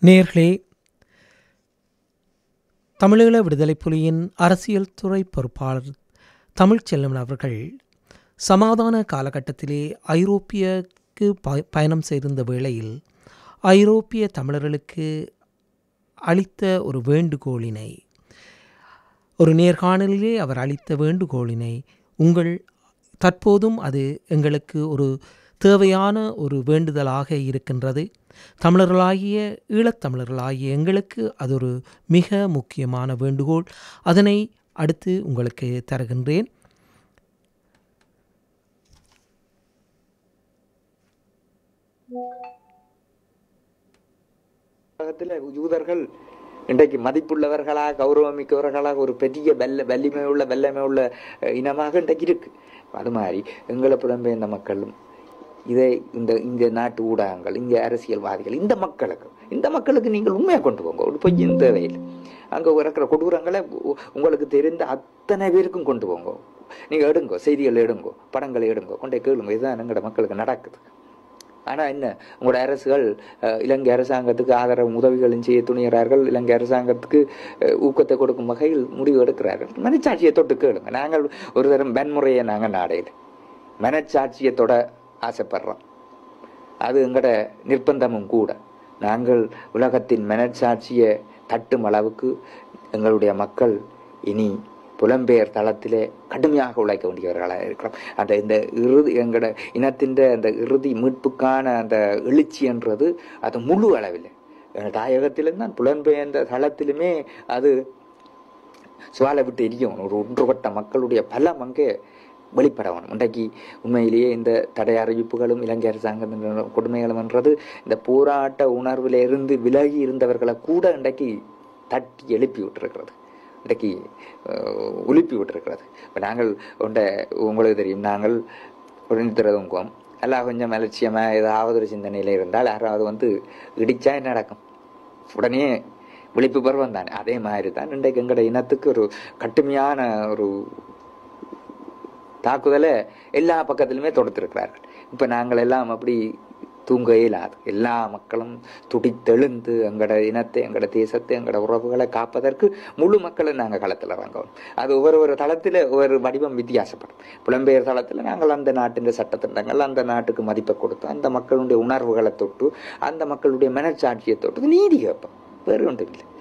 நேர்களே தமிழீழ விடுதலைப் புலியின் அரசியல் துறை பொறுப்பாளர் தமிழ்ச்செல்வன் அவர்கள் சமாதான காலகட்டத்திலே ஐரோப்பியக்கு ப பயணம் செய்திருந்த வேளையில் ஐரோப்பிய தமிழர்களுக்கு அளித்த ஒரு வேண்டுகோளினை ஒரு நேர்காணலிலே அவர் அளித்த வேண்டுகோளினை உங்கள் தற்போதும் அது எங்களுக்கு ஒரு தேவையான ஒரு வேண்டுதலாக இருக்கின்றது தமிழர்களாகிய ஈழத்தமிழர்களாகிய எங்களுக்கு அது ஒரு மிக முக்கியமான வேண்டுகோள் அதனை அடுத்து உங்களுக்கு தருகின்றேன் உலகத்தில் யூதர்கள் இன்றைக்கு மதிப்புள்ளவர்களாக கௌரவமிக்கவர்களாக ஒரு பெரிய வெல்ல வலிமை உள்ள வல்லமை உள்ள அஹ், இனமாக இன்றைக்கு இருக்கு அது மாதிரி எங்களை புலம்பெயர்ந்த மக்களும் இதை இந்த இந்த நாட்டு ஊடகங்கள் இங்கே அரசியல்வாதிகள் இந்த மக்களுக்கு இந்த மக்களுக்கு நீங்கள் உண்மையை கொண்டு போங்க ஒரு பொய்யும் தேவையில்லை அங்கே இருக்கிற கொடூரங்களை உ- உங்களுக்கு தெரிந்த அத்தனை பேருக்கும் கொண்டு போங்க நீங்கள் எடுங்கோ செய்திகள் எடுங்கோ படங்களை எடுங்கோ கொண்டே கேளுங்க இதுதான் எங்களோட மக்களுக்கு நடக்குது ஆனால் என்ன உங்களோட அரசுகள் அஹ், இலங்கை அரசாங்கத்துக்கு ஆதரவு உதவிகளும் செய்ய துணிகிறார்கள் இலங்கை அரசாங்கத்துக்கு அஹ், ஊக்கத்தை கொடுக்கும் வகையில் முடிவு எடுக்கிறார்கள் மனச்சாட்சியை தொட்டு கேளுங்க நாங்கள் ஒரு தரம் வன்முறையை நாங்கள் நாடையில் மனச்சாட்சியை தொட ஆசைப்படுறோம் அது எங்களோட நிர்பந்தமும் கூட நாங்கள் உலகத்தின் மனச்சாட்சியை தட்டும் அளவுக்கு எங்களுடைய மக்கள் இனி புலம்பெயர் தளத்திலே கடுமையாக உழைக்க வேண்டியவர்களாக இருக்கிறோம் அந்த இந்த இறுதி எங்களோட இனத்தின் அந்த இறுதி மீட்புக்கான அந்த எழுச்சி என்றது அது முழு அளவில் எங்கள் தாயகத்திலும் தான் புலம்பெயர்ந்த தளத்திலுமே அது சுவாலை விட்டு எரியும் ஒரு ஒன்றுபட்ட மக்களுடைய பலம் அங்கே வெளிப்படணும் இன்றைக்கு உண்மையிலேயே இந்த தடை அறிவிப்புகளும் இலங்கை அரசாங்கத்தின் கொடுமைகளும் என்றது இந்த போராட்ட உணர்வில இருந்து விலகி இருந்தவர்களை கூட இன்றைக்கு தட்டி எழுப்பி விட்டிருக்கிறது இன்றைக்கு அஹ், உலுப்பி விட்டிருக்கிறது இப்போ நாங்கள் உண்ட உங்களுக்கு தெரியும் நாங்கள் உடனித்திரதுங்குவோம் எல்லாம் கொஞ்சம் அலட்சியமாக ஏதாவது ஒரு சிந்தனையில் இருந்தால் யாராவது வந்து இடிச்சா என்ன நடக்கும் உடனே விழிப்பு பருவம் தானே அதே மாதிரி தான் இன்றைக்கு எங்களோட இனத்துக்கு ஒரு கடுமையான ஒரு தாக்குதலை எல்லா பக்கத்திலுமே தொடுத்திருக்கிறார்கள் இப்போ நாங்கள் எல்லாம் அப்படி தூங்க இயலாது எல்லா மக்களும் துடித்தெழுந்து எங்களோட இனத்தை எங்களோட தேசத்தை எங்களோட உறவுகளை காப்பதற்கு முழு மக்களும் நாங்கள் களத்தில் இறங்கணும் அது ஒவ்வொரு ஒரு தளத்தில் ஒவ்வொரு வடிவம் வித்தியாசப்படும் புலம்பெயர் தளத்தில் நாங்கள் அந்த நாட்டின் சட்டத்திட்டங்கள் அந்த நாட்டுக்கு மதிப்பை கொடுத்து அந்த மக்களுடைய உணர்வுகளை தொட்டு அந்த மக்களுடைய மனச்சாட்சியை தொட்டு நீதி கேட்போம் வேறு ஒன்றும் இல்லை